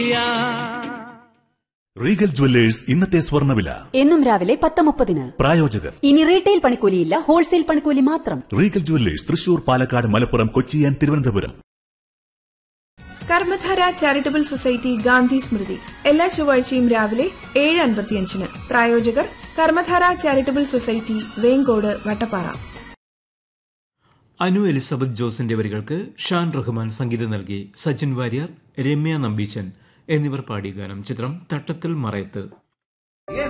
Regal jewellers ഇന്നത്തെ സ്വർണ്ണവില എന്നും രാവിലെ പത്ത് മുപ്പതിന് പ്രായോജകർ ഇനി റീറ്റെയിൽ പണിക്കൂലിയില്ല ഹോൾസെയിൽ പണിക്കൂലി മാത്രം regal jewellers Thrissur Palakkad Malappuram Kochi and Thiruvananthapuram Karmadhara charitable society Gandhi Smriti എല്ലാ ചൊവ്വാഴ്ചയും രാവിലെ ഏഴ് അൻപത്തിയഞ്ചിന് പ്രായോജകർ Karmadhara charitable society Venkode Vattappara Anu Elizabeth ജോസിന്റെ വരികൾക്ക് ഷാൻ റഹ്മാൻ സംഗീതം നൽകി സച്ചിൻ വാര്യർ രമ്യ നമ്പീശൻ എന്നിവർ പാടിയ ഗാനം ചിത്രം തട്ടത്തിൽ മറയത്ത്